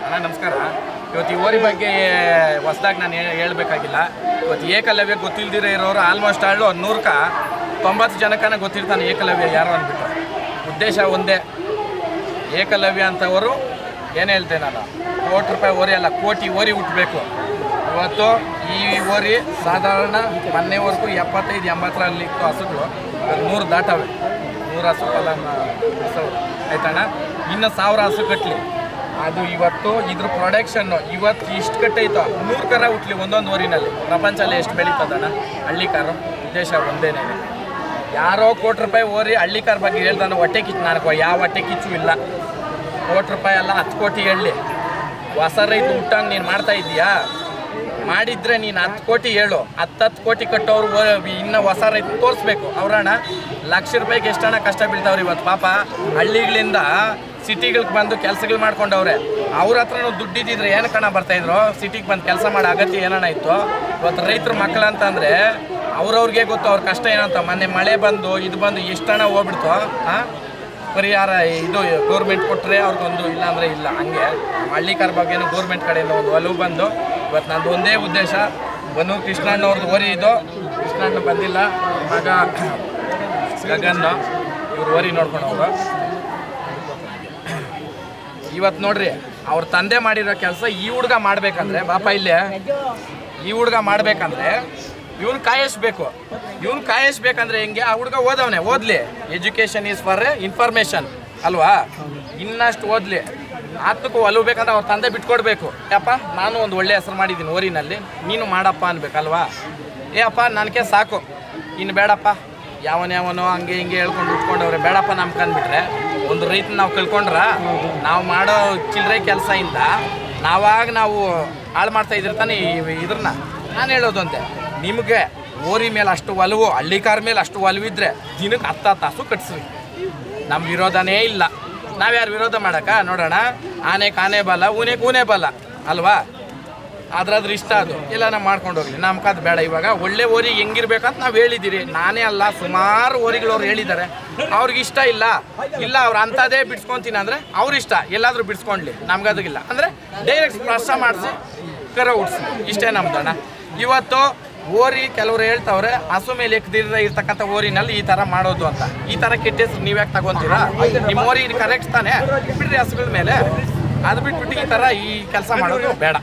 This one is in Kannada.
ಅಣ್ಣ ನಮಸ್ಕಾರ ಇವತ್ತು ಈ ಓರಿ ಬಗ್ಗೆ ಹೊಸ್ದಾಗಿ ನಾನು ಹೇ- ಹೇಳ್ಬೇಕಾಗಿಲ್ಲ ಇವತ್ತು ಏಕಲವ್ಯ ಗೊತ್ತಿಲ್ದಿರ ಇರೋರು ಆಲ್ಮೋಸ್ಟ್ ಆಳು ನೂರಕ್ಕ ತೊಂಬತ್ತು ಜನಕ್ಕನ ಗೊತ್ತಿರ್ತಾನೆ ಏಕಲವ್ಯ ಯಾರು ಅಂದ್ಬಿಟ್ಟು ಉದ್ದೇಶ ಒಂದೇ ಏಕಲವ್ಯ ಅಂತವರು ಏನು ಹೇಳ್ತೇನೆ ನಾನು ಕೋಟಿ ರೂಪಾಯಿ ಓರಿ ಅಲ್ಲ ಕೋಟಿ ಓರಿ ಹುಟ್ಟಬೇಕು ಇವತ್ತು ಈ ಓರಿ ಸಾಧಾರಣ ಮೊನ್ನೆವರೆಗೂ ಎಪ್ಪತ್ತೈದು ಎಂಬತ್ತರಲ್ಲಿ ಇತ್ತು ಹಸುಗಳು ಇವಾಗ ನೂರು ದಾಟವೆ ನೂರು ಹಸು ಫಲ ಹಸು ಆಯ್ತಣ್ಣ ಇನ್ನು ಸಾವಿರ ಹಸು ಕಟ್ಟಲಿ ಅದು ಇವತ್ತು ಇದ್ರ ಪ್ರೊಡಕ್ಷನ್ನು ಇವತ್ತು ಇಷ್ಟು ಕಟ್ಟೈತೋ ನೂರು ಕರ ಹುಟ್ಲಿ ಒಂದೊಂದು ಊರಿನಲ್ಲಿ ಪ್ರಪಂಚದಲ್ಲಿ ಎಷ್ಟು ಬೆಳೀತದಣ್ಣ ಹಳ್ಳಿ ಕಾರು ಉದ್ದೇಶ ಒಂದೇನೇ ಯಾರೋ ಕೋಟಿ ರೂಪಾಯಿ ಓರಿ ಹಳ್ಳಿ ಕಾರ್ ಬಗ್ಗೆ ಹೇಳ್ದಾನೆ ಹೊಟ್ಟೆ ಕಿಚ್ಚು ನನಗೆ ಯಾವ ಹೊಟ್ಟೆ ಕಿಚ್ಚು ಇಲ್ಲ ಕೋಟಿ ರೂಪಾಯಿ ಅಲ್ಲ ಹತ್ತು ಕೋಟಿ ಹೇಳಲಿ ಹೊಸ ರೈತ ಹುಟ್ಟಂಗೆ ನೀನು ಮಾಡ್ತಾ ಇದೀಯಾ ಮಾಡಿದ್ರೆ ನೀನು ಹತ್ತು ಕೋಟಿ ಹೇಳು ಹತ್ತತ್ತು ಕೋಟಿ ಕಟ್ಟೋರು ಓ- ಇನ್ನು ಹೊಸ ರೈತ ತೋರಿಸ್ಬೇಕು ಅವ್ರಣ್ಣ ಲಕ್ಷ ರೂಪಾಯಿಗೆ ಎಷ್ಟಣ್ಣ ಕಷ್ಟ ಬೀಳ್ತಾವ್ರಿ ಇವತ್ತು ಪಾಪ ಹಳ್ಳಿಗಳಿಂದ ಸಿಟಿಗಳಿಗೆ ಬಂದು ಕೆಲಸಗಳು ಮಾಡ್ಕೊಂಡವ್ರೆ ಅವ್ರ ಹತ್ರನೂ ದುಡ್ಡಿದ್ದಿದ್ರೆ ಏನು ಕಣ ಬರ್ತಾಯಿದ್ರು ಸಿಟಿಗೆ ಬಂದು ಕೆಲಸ ಮಾಡೋ ಅಗತ್ಯ ಏನಣ್ಣ ಇತ್ತು ಇವತ್ತು ರೈತರ ಮಕ್ಕಳು ಅಂತಂದರೆ ಅವ್ರವ್ರಿಗೆ ಗೊತ್ತು ಅವ್ರ ಕಷ್ಟ ಏನಂತ ಮೊನ್ನೆ ಮಳೆ ಬಂದು ಇದು ಬಂದು ಎಷ್ಟಣ್ಣ ಹೋಗ್ಬಿಡ್ತು ಹಾಂ ಪರಿಹಾರ ಇದು ಗೌರ್ಮೆಂಟ್ ಕೊಟ್ಟರೆ ಅವ್ರಿಗೊಂದು ಇಲ್ಲ ಅಂದರೆ ಇಲ್ಲ ಹಂಗೆ ಹಳ್ಳಿ ಕಾರ್ ಬಗ್ಗೆನೂ ಗೌರ್ಮೆಂಟ್ ಕಡೆಯಿಂದ ಒಂದು ಒಲವು ಬಂದು ಇವತ್ತು ನಂದು ಒಂದೇ ಉದ್ದೇಶ ಬನ್ನು ಕೃಷ್ಣಣ್ಣವ್ರದ್ದು ಓರಿ ಇದು ಕೃಷ್ಣಣ್ಣ ಬಂದಿಲ್ಲ ಮಗ ಗಗನ್ ಇವ್ರು ಓರಿ ನೋಡ್ಕೊಂಡು ಹೋಗೋ ಇವತ್ತು ನೋಡ್ರಿ ಅವ್ರ ತಂದೆ ಮಾಡಿರೋ ಕೆಲಸ ಈ ಹುಡುಗ ಮಾಡ್ಬೇಕಂದ್ರೆ ಬಾಪ ಇಲ್ಲೇ ಈ ಹುಡುಗ ಮಾಡ್ಬೇಕಂದ್ರೆ ಇವನು ಕಾಯಿಸ್ಬೇಕು ಇವನು ಕಾಯಿಸ್ಬೇಕಂದ್ರೆ ಹೆಂಗೆ ಆ ಹುಡುಗ ಓದವನೆ ಓದ್ಲಿ ಎಜುಕೇಶನ್ ಈಸ್ ಫಾರ್ ಇನ್ಫಾರ್ಮೇಶನ್ ಅಲ್ವಾ ಇನ್ನಷ್ಟು ಓದ್ಲಿ ಆತ್ಮಕ್ಕೂ ಒಲವು ಬೇಕಂದ್ರೆ ಅವ್ರ ತಂದೆ ಬಿಟ್ಕೊಡ್ಬೇಕು ಯಪ್ಪ ನಾನು ಒಂದು ಒಳ್ಳೆ ಹೆಸರು ಮಾಡಿದ್ದೀನಿ ಊರಿನಲ್ಲಿ ನೀನು ಮಾಡಪ್ಪ ಅನ್ಬೇಕಲ್ವಾ ಏ ಅಪ್ಪ ನನಗೆ ಸಾಕು ಇನ್ನು ಬೇಡಪ್ಪ ಯಾವನ ಯಾವನೋ ಹಂಗೆ ಹಿಂಗೆ ಹೇಳ್ಕೊಂಡು ಉಟ್ಕೊಂಡವ್ರೆ ಬೇಡಪ್ಪ ನಮ್ಕಂದ್ಬಿಟ್ರೆ ಒಂದು ರೈತನ ನಾವು ಕಳ್ಕೊಂಡ್ರ ನಾವು ಮಾಡೋ ಚಿಲ್ಲರೆ ಕೆಲಸದಿಂದ ನಾವಾಗ ನಾವು ಹಾಳು ಮಾಡ್ತಾ ಇದ್ರೆ ತಾನೇ ಈ- ಇದ್ರನ್ನ ನಾನು ಹೇಳೋದು ಅಂತೆ ನಿಮಗೆ ಓರಿ ಮೇಲೆ ಅಷ್ಟು ಒಲವು ಹಳ್ಳಿಕಾರ ಮೇಲೆ ಅಷ್ಟು ಒಲವಿದ್ರೆ ದಿನಕ್ಕೆ ಹತ್ತು ಹತ್ತು ಹಸು ಕಟ್ಸ್ರಿ ನಮ್ಮ ವಿರೋಧನೇ ಇಲ್ಲ ನಾವ್ಯಾರು ವಿರೋಧ ಮಾಡಕ್ಕ ನೋಡೋಣ ಆನೆಗೆ ಆನೆ ಬಲ ಊನೆಗೆ ಊನೆ ಬಲ ಅಲ್ವಾ ಅದ್ರದ್ರ ಇಷ್ಟ ಅದು ಎಲ್ಲ ನಾವು ಮಾಡ್ಕೊಂಡು ಹೋಗ್ಲಿ ನಮ್ಗೆ ಅದು ಬೇಡ ಇವಾಗ ಒಳ್ಳೆ ಓರಿ ಹೆಂಗಿರ್ಬೇಕಂತ ನಾವು ಹೇಳಿದ್ದೀರಿ ನಾನೇ ಅಲ್ಲ ಸುಮಾರು ಓರಿಗಳು ಅವ್ರು ಹೇಳಿದ್ದಾರೆ ಅವ್ರಿಗೆ ಇಷ್ಟ ಇಲ್ಲ ಇಲ್ಲ ಅವ್ರು ಅಂಥದ್ದೇ ಬಿಡ್ಸ್ಕೊಂತೀನಿ ಅಂದರೆ ಅವ್ರ ಇಷ್ಟ ಎಲ್ಲಾದರೂ ಬಿಡ್ಸ್ಕೊಂಡ್ಲಿ ನಮ್ಗದಕ್ಕಿಲ್ಲ ಅಂದರೆ ಡೈರೆಕ್ಟ್ ಸ್ಪರ್ಶ ಮಾಡಿಸಿ ಕರ ಹುಡ್ಸಿ ಇಷ್ಟೇ ನಮ್ದಣ್ಣ ಇವತ್ತು ಓರಿ ಕೆಲವರು ಹೇಳ್ತಾವ್ರೆ ಹಸು ಮೇಲೆ ಎಕ್ದಿರ ಇರ್ತಕ್ಕಂಥ ಓರಿನಲ್ಲಿ ಈ ಥರ ಮಾಡೋದು ಅಂತ ಈ ಥರ ಕೆಟ್ಟ ಹೆಸರು ನೀವ್ಯಾಕೆ ತಗೊಂತೀರಾ ನಿಮ್ಮ ಓರಿ ಕರೆಕ್ಟ್ ತಾನೇ ಬಿಡ್ರಿ ಹಸುಗಳ ಮೇಲೆ ಅದು ಬಿಟ್ಬಿಟ್ಟು ಈ ಥರ ಈ ಕೆಲಸ ಮಾಡೋದು ಬೇಡ